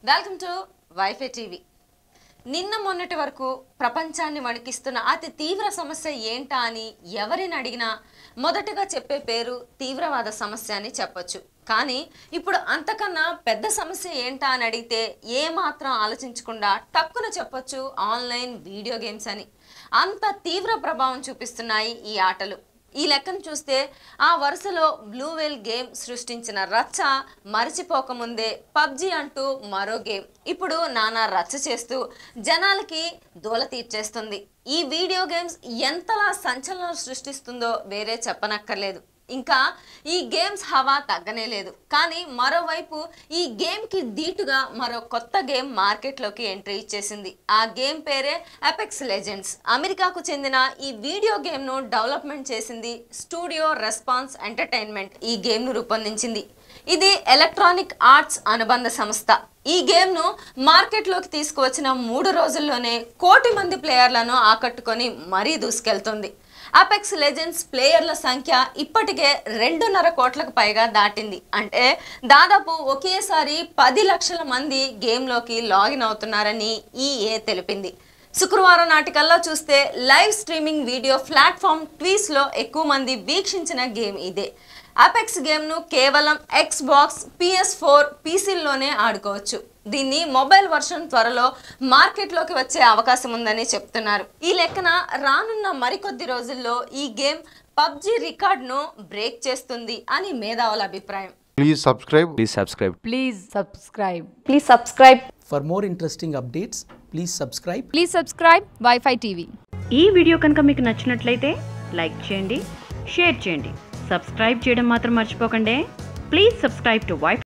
Welcome to wifi TV నిన్న మొన్నటి వరకు ప్రపంచాన్ని వణికిస్తున్న అతి తీవ్ర సమస్య ఏంటా అని ఎవరిని అడిగినా మొదటగా చెప్పే పేరు తీవ్రవాద సమస్య అని చెప్పొచ్చు కానీ ఇప్పుడు అంతకన్నా పెద్ద సమస్య ఏంటా అని అడిగితే ఏ మాత్రం ఆలోచించకుండా టక్కున చెప్పొచ్చు ఆన్లైన్ వీడియో గేమ్స్ అని అంత తీవ్ర ప్రభావం చూపిస్తున్నాయి ఈ ఆటలు ఈ లెక్కను చూస్తే ఆ వరుసలో బ్లూ వేల్ గేమ్ సృష్టించిన రచ్చ మరిచిపోకముందే పబ్జి అంటూ మరో గేమ్ ఇప్పుడు నానా రచ్చ చేస్తూ జనాలకి దూల తీర్చేస్తుంది ఈ వీడియో గేమ్స్ ఎంతలా సంచలనం సృష్టిస్తుందో వేరే చెప్పనక్కర్లేదు ఇంకా ఈ గేమ్స్ హవా తగ్గనే లేదు కానీ మరోవైపు ఈ గేమ్కి ధీటుగా మరో కొత్త గేమ్ మార్కెట్లోకి ఎంట్రీ ఇచ్చేసింది ఆ గేమ్ పేరే అపెక్స్ లెజెండ్స్ అమెరికాకు చెందిన ఈ వీడియో గేమ్ను డెవలప్మెంట్ చేసింది స్టూడియో రెస్పాన్స్ ఎంటర్టైన్మెంట్ ఈ గేమ్ను రూపొందించింది ఇది ఎలక్ట్రానిక్ ఆర్ట్స్ అనుబంధ సంస్థ ఈ గేమ్ను మార్కెట్లోకి తీసుకువచ్చిన మూడు రోజుల్లోనే కోటి మంది ప్లేయర్లను ఆకట్టుకొని మరీ దూసుకెళ్తుంది అపెక్స్ లెజెండ్స్ ప్లేయర్ల సంఖ్య ఇప్పటికే రెండున్నర కోట్లకు పైగా దాటింది అంటే దాదాపు ఒకేసారి పది లక్షల మంది గేమ్లోకి లాగిన్ అవుతున్నారని ఈఏ తెలిపింది శుక్రవారం నాటికల్లా చూస్తే లైవ్ స్ట్రీమింగ్ వీడియో ప్లాట్ఫామ్ ట్వీస్లో ఎక్కువ మంది వీక్షించిన గేమ్ ఇదే అపెక్స్ గేమ్ను కేవలం ఎక్స్ బాక్స్ పిఎస్ ఫోర్ పీసీల్లోనే ఆడుకోవచ్చు దీన్ని మొబైల్ వర్షన్ త్వరలో మార్కెట్లోకి వచ్చే అవకాశం ఉందని చెప్తున్నారు ఈ లెక్కన రానున్న మరికొద్ది రోజుల్లో ఈ గేమ్ పబ్జి రికార్డ్ను బ్రేక్ చేస్తుంది అని మేధావుల అభిప్రాయం Please subscribe. Please subscribe. Please subscribe. Please subscribe. For more interesting updates, please subscribe Please subscribe Wi-Fi TV. ఈ వీడియో కనుక మీకు నచ్చినట్లయితే లైక్ చేయండి షేర్ చేయండి సబ్స్క్రైబ్ చేయడం మాత్రం మర్చిపోకండి ప్లీజ్ సబ్స్క్రైబ్ టు వైఫ్